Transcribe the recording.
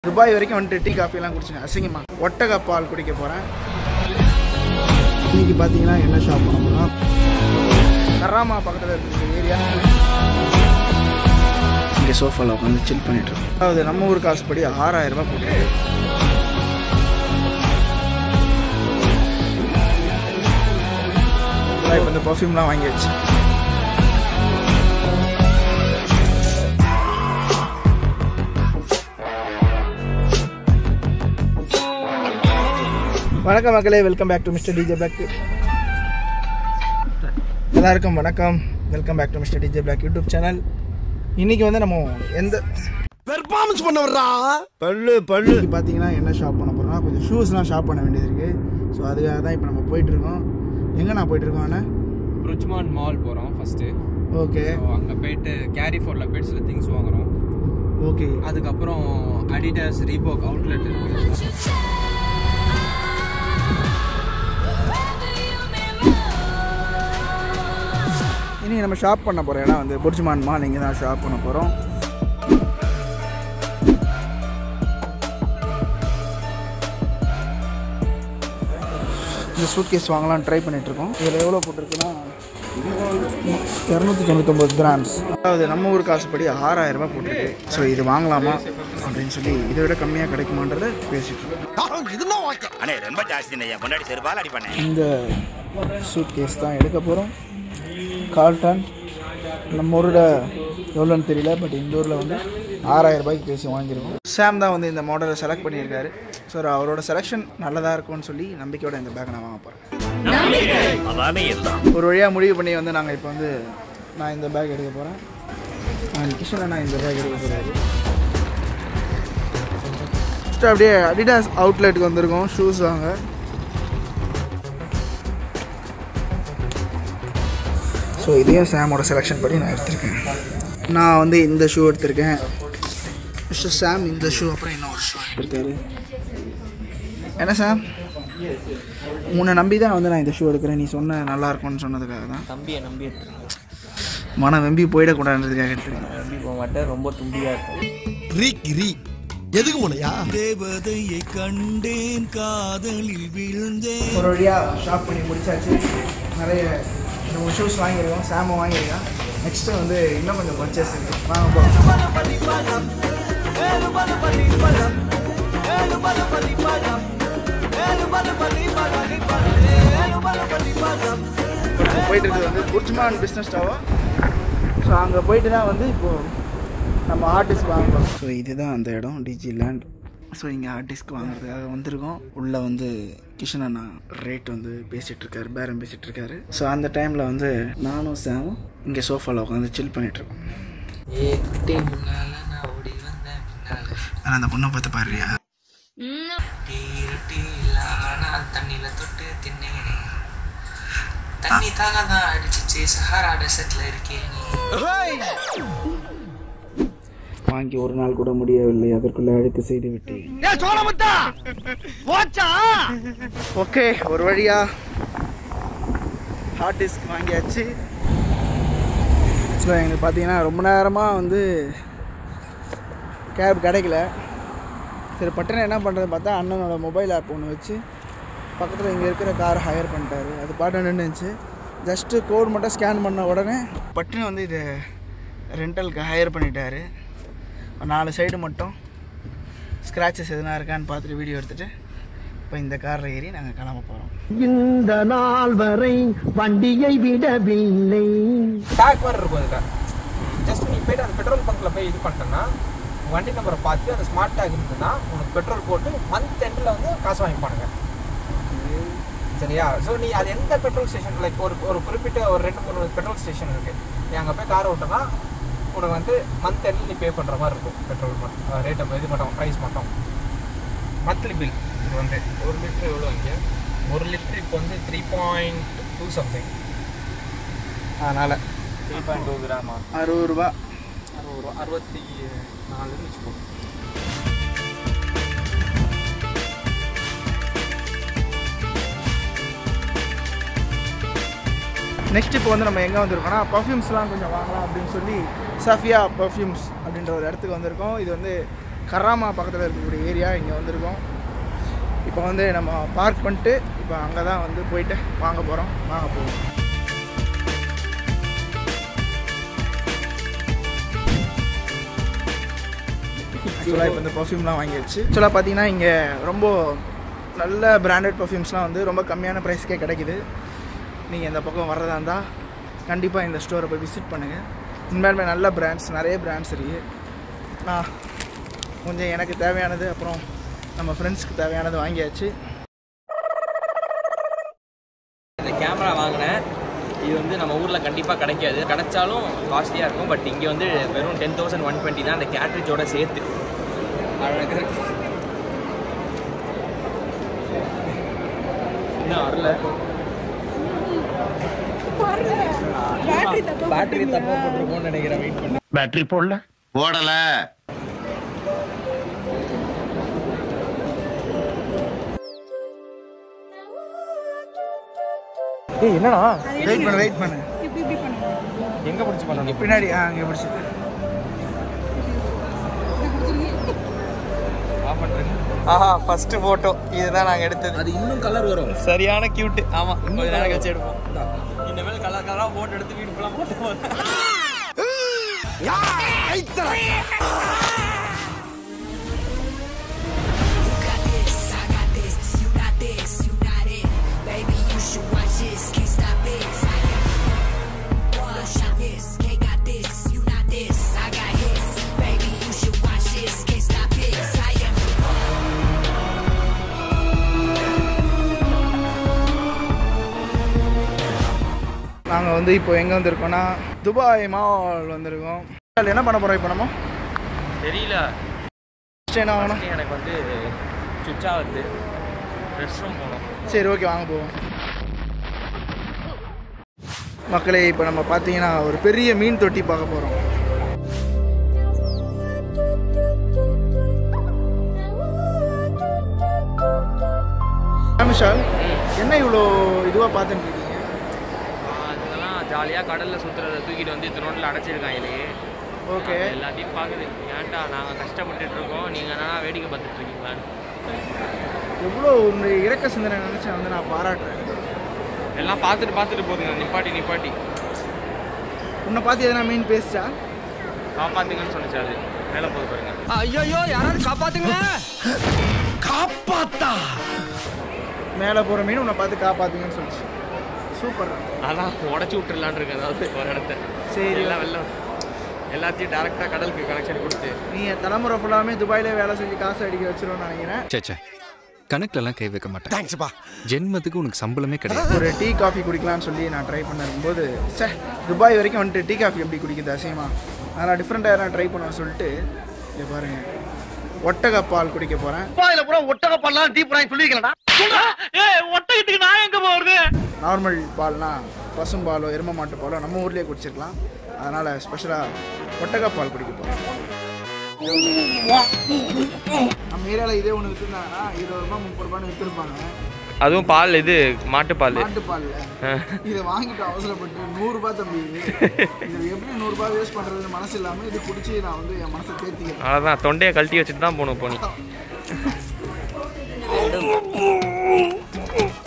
Dubai வரைக்கும் வந்துட்டு tea காஃபிலாம் குடிச்சுங்க அசிங்கமா ஒட்டக பால் குடிக்க போகிறேன் இன்னைக்கு பார்த்தீங்கன்னா என்ன ஷாப் பண்ண போகிறோம் கராமா பக்கத்தில் இருக்கிற ஏரியா இங்கே சோஃபாவில் உட்காந்து சில் பண்ணிட்டு இருக்கோம் அதாவது நம்ம ஊர் காசுப்படி ஆறாயிரம் ரூபாய் போட்டு இப்போ இந்த பர்ஃப்யூம்லாம் வாங்கியாச்சு வணக்கம் மக்களே welcome back to mister DJ Black எல்லாருக்கும் வணக்கம் welcome back to mister DJ Black YouTube channel இன்னைக்கு வந்து நம்ம எந்த பெர்ஃபார்மன்ஸ் பண்ண வர்றா பல்லு பல்லு இன்னைக்கு பார்த்தீங்கன்னா என்ன ஷாப் பண்ண போகிறோம்னா கொஞ்சம் ஷூஸ்லாம் ஷாப் பண்ண வேண்டியது இருக்குது ஸோ அதுக்காக தான் இப்போ நம்ம போயிட்டு இருக்கோம் எங்கே நான் போயிட்டு இருக்கோம் அண்ணா ருச்மான் மால் போகிறோம் ஃபஸ்ட்டு ஓகே அங்கே போயிட்டு கேரி ஃபோரில் போயிட்டு சில திங்ஸ் வாங்குறோம் ஓகே அதுக்கப்புறம் அடிடாஸ் ரீபாக் அவுட்லெட் இருக்கு இனி நம்ம ஷாப் பண்ண போகிறோம் ஏன்னா வந்து புர்ஜ்மான் மால் இங்கே தான் ஷாப் பண்ண போகிறோம் இந்த சூட் கேஸ் வாங்கலாம் ட்ரை பண்ணிகிட்ருக்கோம் இதில் எவ்வளோ போட்டிருக்குன்னா இரநூத்தி தொண்ணூத்தொம்பது கிராம்ஸ் அதாவது நம்ம ஊர் காசுப்படி ஆறாயிரம் ரூபாய் போட்டிருக்கு ஸோ இது வாங்கலாமா அப்படின்னு சொல்லி இதை விட கம்மியாக கிடைக்குமான்றதை பேசிட்டு இருக்கோம் இதுதான் ஓகே அண்ணே ரொம்ப ஜாஸ்தி என் கொண்டாடி செருப்பால் அடிப்பண்ணே இந்த சூட் கேஸ் தான் எடுக்க போகிறோம் கால்டன் நம்ம ஊரோட எவ்வளோன்னு தெரியல பட் இந்த ஊரில் வந்து ஆறாயிரம் ரூபாய்க்கு பேசி வாங்கியிருக்கோம் சாம் தான் வந்து இந்த மாடலை செலக்ட் பண்ணியிருக்காரு ஸோ அவரோட செலெக்ஷன் நல்லதாக இருக்கும்னு சொல்லி நம்பிக்கையோட இந்த பேக்கை நான் வாங்க போகிறேன் அதானே எல்லாம் ஒரு வழியாக முடிவு பண்ணி வந்து நாங்கள் இப்போ வந்து நான் இந்த பேக் எடுக்க போகிறேன் நான் கிஷனை நான் இந்த பேக் எடுக்க போகிறாரு ஃபஸ்ட்டு அப்படியே அடிடாஸ் அவுட்லெட்டுக்கு வந்திருக்கோம் ஷூஸ் வாங்க ஸோ இதையும் சாமோட செலெக்ஷன் படி நான் எடுத்திருக்கேன் நான் வந்து இந்த ஷூ எடுத்திருக்கேன் மிஸ்டர் சாம் இந்த ஷூ அப்புறம் இன்னொரு ஷூ எடுத்திருக்காரு என்ன சாம் உன்னை நம்பி தான் வந்து நான் இந்த ஷூ எடுக்கிறேன் நீ சொன்ன நல்லா இருக்கும்னு சொன்னதுக்காக தான் தம்பியை நம்பி எடுத்துருக்கேன் மனம் வெம்பி போயிடக்கூடாதுன்றதுக்காக எடுத்துருக்கேன் நம்பி போக மாட்டேன் ரொம்ப தும்பியாக இருக்கும் ரீக் ரீ எதுக்கு போனையா தேவதையை கண்டேன் காதலில் விழுந்தேன் ஒரு வழியாக ஷாப் பண்ணி முடிச்சாச்சு நிறைய நம்ம ஷூஸ் வாங்கியிருக்கோம் சாம வாங்கியிருக்கோம் நெக்ஸ்ட்டு வந்து இன்னும் கொஞ்சம் பர்ச்சேஸ் இருக்குது வாங்க போகலாம் இப்போ போயிட்டு இருக்கிறது வந்து புர்ஜ்மான் பிஸ்னஸ் டவர் ஸோ அங்கே போயிட்டு தான் வந்து இப்போது நம்ம ஆர்டிஸ்ட் வாங்குறோம் ஸோ இதுதான் அந்த இடம் டிஜி லேண்ட் ஸோ இங்கே ஆர்டிஸ்க்கு வாங்குறதுக்காக வந்திருக்கோம் உள்ளே வந்து கிஷன் அண்ணா ரேட் வந்து பேசிகிட்டு இருக்காரு பேரம் பேசிகிட்டு இருக்காரு ஸோ அந்த டைமில் வந்து நானும் சாமும் இங்கே சோஃபாவில் உட்காந்து சில் பண்ணிகிட்ருக்கோம் ஏ குட்டி முன்னால நான் ஓடி வந்தேன் பின்னால ஆனால் அந்த பொண்ணை பார்த்து பாருறியா டீ ரொட்டி இல்லாம நான் தண்ணியில தொட்டு தின்னேன் தண்ணி தாங்க தான் அடிச்சிச்சு சஹாரா டெசர்ட்ல இருக்கேன் நீ வாங்கி ஒரு நாள் கூட முடியவில்லை அதற்குள்ளே அழைத்து செய்து விட்டேன் ஓகே ஒரு வழியா ஹார்ட் டிஸ்க் வாங்கியாச்சு ஸோ எங்களுக்கு பார்த்தீங்கன்னா ரொம்ப நேரமாக வந்து கேப் கிடைக்கல சரி பட்டனை என்ன பண்ணுறது பார்த்தா அண்ணனோட மொபைல் ஆப் ஒன்று வச்சு பக்கத்தில் இங்கே இருக்கிற கார் ஹையர் பண்ணிட்டாரு அது பாட்டு நின்றுச்சு ஜஸ்ட்டு கோட் மட்டும் ஸ்கேன் பண்ண உடனே பட்டுன்னு வந்து இது ரெண்டலுக்கு ஹையர் பண்ணிட்டாரு ஒரு நாலு சைடு மட்டும் ஸ்க்ராச்சஸ் எதுனா இருக்கான்னு பார்த்துட்டு வீடியோ எடுத்துகிட்டு இப்போ இந்த காரில் ஏறி நாங்கள் கிளம்ப போகிறோம் இந்த நாள் வரை வண்டியை விடவில்லை டேக் மாதிரி இருக்கும் அதில் ஜஸ்ட் நீ போயிட்டு அந்த பெட்ரோல் பங்க்கில் போய் இது பண்ணிட்டேன்னா வண்டி நம்பரை பார்த்து அந்த ஸ்மார்ட் டேக் இருந்ததுன்னா உனக்கு பெட்ரோல் போட்டு மந்த் எண்டில் வந்து காசு வாங்கிப்பானுங்க சரியா ஸோ நீ அது எந்த பெட்ரோல் ஸ்டேஷன் லைக் ஒரு ஒரு குறிப்பிட்ட ஒரு ரெண்டு மூணு பெட்ரோல் ஸ்டேஷன் இருக்குது நீ அங்கே போய் கார் ஓட்டனா உனக்கு வந்து மந்த் எண்டில் நீ பே பண்ணுற மாதிரி இருக்கும் பெட்ரோல் மட்டும் ரேட்டை இது மட்டும் ப்ரைஸ் மட்டும் மந்த்லி பில் இது வந்து ஒரு லிட்டர் எவ்வளோ இங்கே ஒரு லிட்டர் இப்போ வந்து த்ரீ பாயிண்ட் டூ சம்திங் அதனால் த்ரீ பாயிண்ட் டூ கிராமா அறுபது ரூபா அறுபது ரூபா அறுபத்தி நாலுன்னு வச்சுக்கோ நெக்ஸ்ட் இப்போ வந்து நம்ம எங்கே வந்திருக்கோம்னா பர்ஃப்யூம்ஸ்லாம் கொஞ்சம் வாங்கலாம் அப்படின்னு சொல்லி சஃபியா பர்ஃப்யூம்ஸ் அப்படின்ற ஒரு இடத்துக்கு வந்திருக்கோம் இது வந்து கராமா பக்கத்தில் இருக்கக்கூடிய ஏரியா இங்கே வந்திருக்கோம் இப்போ வந்து நம்ம பார்க் பண்ணிட்டு இப்போ அங்கே தான் வந்து போயிட்டு வாங்க போகிறோம் வாங்க போவோம் ஆக்சுவலாக இப்போ இந்த பர்ஃப்யூம்லாம் வாங்கியாச்சு ஆக்சுவலாக பார்த்தீங்கன்னா இங்கே ரொம்ப நல்ல பிராண்டட் பர்ஃப்யூம்ஸ்லாம் வந்து ரொம்ப கம்மியான ப்ரைஸ்க்கே கிடைக்குது நீங்கள் இந்த பக்கம் வர்றதா இருந்தால் கண்டிப்பாக இந்த ஸ்டோரை போய் விசிட் பண்ணுங்கள் உண்மையாலுமே நல்ல பிராண்ட்ஸ் நிறைய பிராண்ட்ஸ் இருக்குது நான் கொஞ்சம் எனக்கு தேவையானது அப்புறம் நம்ம ஃப்ரெண்ட்ஸ்க்கு தேவையானது வாங்கியாச்சு இந்த கேமரா வாங்கினேன் இது வந்து நம்ம ஊரில் கண்டிப்பாக கிடைக்காது கிடைச்சாலும் காஸ்ட்லியாக இருக்கும் பட் இங்கே வந்து வெறும் டென் தௌசண்ட் ஒன் டுவெண்ட்டி தான் அந்த கேட்ரிஜோட சேர்த்து அழகாக இருக்கு இன்னும் வரல பேட்டரி தப்பாக போட்டிருக்கோம்னு நினைக்கிறேன் வெயிட் பண்ணி பேட்டரி போடல போடல ஏய் என்னடா வெயிட் பண்ணு வெயிட் பண்ணு எங்கே பிடிச்சி பண்ணணும் பின்னாடி ஆ அங்கே பிடிச்சி ஆஃப் பண்ணுறேன் ஆஹா ஃபர்ஸ்ட் ஃபோட்டோ இதுதான் நாங்கள் எடுத்தது அது இன்னும் கலர் வரும் சரியான கியூட் ஆமா கொஞ்ச நேரம் கழிச்சு எடுப்போம் இனிமேல் கலர் கலரா போட்டோ எடுத்து வீடு ஃபுல்லாக போட்டு போதும் நாங்கள் வந்து இப்போ எங்கே வந்திருக்கோம்னா துபாய் மால் வந்திருக்கோம் அதுல என்ன பண்ண போகிறோம் இப்போ நம்ம தெரியல Next என்ன ஆகணும் எனக்கு வந்து சுவிட்சா வந்து ரெஸ்ட் ரூம் போகணும் சரி ஓகே வாங்க போவோம் மக்களே இப்போ நம்ம பார்த்தீங்கன்னா ஒரு பெரிய மீன் தொட்டி பார்க்க போகிறோம் விஷால் என்ன இவ்வளோ இதுவாக பார்த்துட்டு இருக்கீங்க அதெல்லாம் ஜாலியாக கடலில் சுற்றுறத தூக்கிட்டு வந்து இத்தனோட்டில் அடைச்சிருக்காங்களே ஓகே அது எல்லாத்தையும் பார்க்குது ஏன்டா நாங்கள் கஷ்டப்பட்டுட்டு இருக்கோம் நீங்கள் என்னன்னா வேடிக்கை பார்த்துட்டு இருக்கீங்களான்னு எவ்வளோ உன்னுடைய இறக்க சிந்தனை நினச்சி வந்து நான் பாராட்டுறேன் எல்லாம் பார்த்துட்டு பார்த்துட்டு போதுங்க நிப்பாட்டி நிப்பாட்டி உன்னை பார்த்து எதனா மீன் பேசிச்சா காப்பாத்துங்கன்னு சொன்னிச்சு அது மேலே போது பாருங்க காப்பாத்தா மேலே போகிற மீன் உன்னை பார்த்து காப்பாற்றுங்கன்னு சொல்லிச்சு சூப்பர் அதான் உடச்சி விட்டுறலான்னு இருக்கு அதாவது ஒரு இடத்த சரி. எல்லாம் வெள்ளம் எல்லாத்தையும் டேரெக்டாக கடலுக்கு கனெக்ஷன் கொடுத்து நீ என் தலைமுறை ஃபுல்லாமே துபாயிலே வேலை செஞ்சு காசு அடிக்க வச்சிருவோம்னு நினைக்கிறேன் சேச்சே கணக்குலலாம் கை வைக்க மாட்டேன் தேங்க்ஸ்ப்பா ஜென்மத்துக்கு உனக்கு சம்பளமே கிடையாது ஒரு டீ காஃபி குடிக்கலாம்னு சொல்லி நான் ட்ரை பண்ணிருக்கும்போது சே துபாய் வரைக்கும் வந்துட்டு டீ காஃபி எப்படி குடிக்குது அசியமா அதனால் டிஃப்ரெண்ட்டாக நான் ட்ரை பண்ணுவேன் சொல்லிட்டு இங்கே பாருங்க ஒட்டக பால் குடிக்க போகிறேன் துபாயில பூரா ஒட்டக பண்ணலாம் டீ போறாங்க சொல்லிருக்கலடா ஒட்டகத்துக்கு நான் எங்கே போகிறது நார்மல் பால்னா பசும் பாலோ எரும மாட்டு பாலோ நம்ம ஊர்லேயே குடிச்சிருக்கலாம் அதனால் ஸ்பெஷலாக ஒட்டக பால் குடிக்க போகிறோம் நம்ம ஏரியாவில் இதே ஒன்று விற்றுருந்தாங்கன்னா இருபது ரூபா முப்பது ரூபான்னு விற்றுருப்பாங்க அதுவும் பால் இது மாட்டுப்பால் மாட்டு பாலில் இதை வாங்கிட்டு அவசரப்பட்டு நூறுரூபா தம்பி இது இது எப்படி நூறுரூபா வேஸ்ட் பண்ணுறதுன்னு மனசு இல்லாமல் இது குடிச்சு நான் வந்து என் மனசை தேர்த்திக்கிறேன் அவ்வளோதான் தொண்டையை கழட்டி வச்சுட்டு தான் போகணும் போனி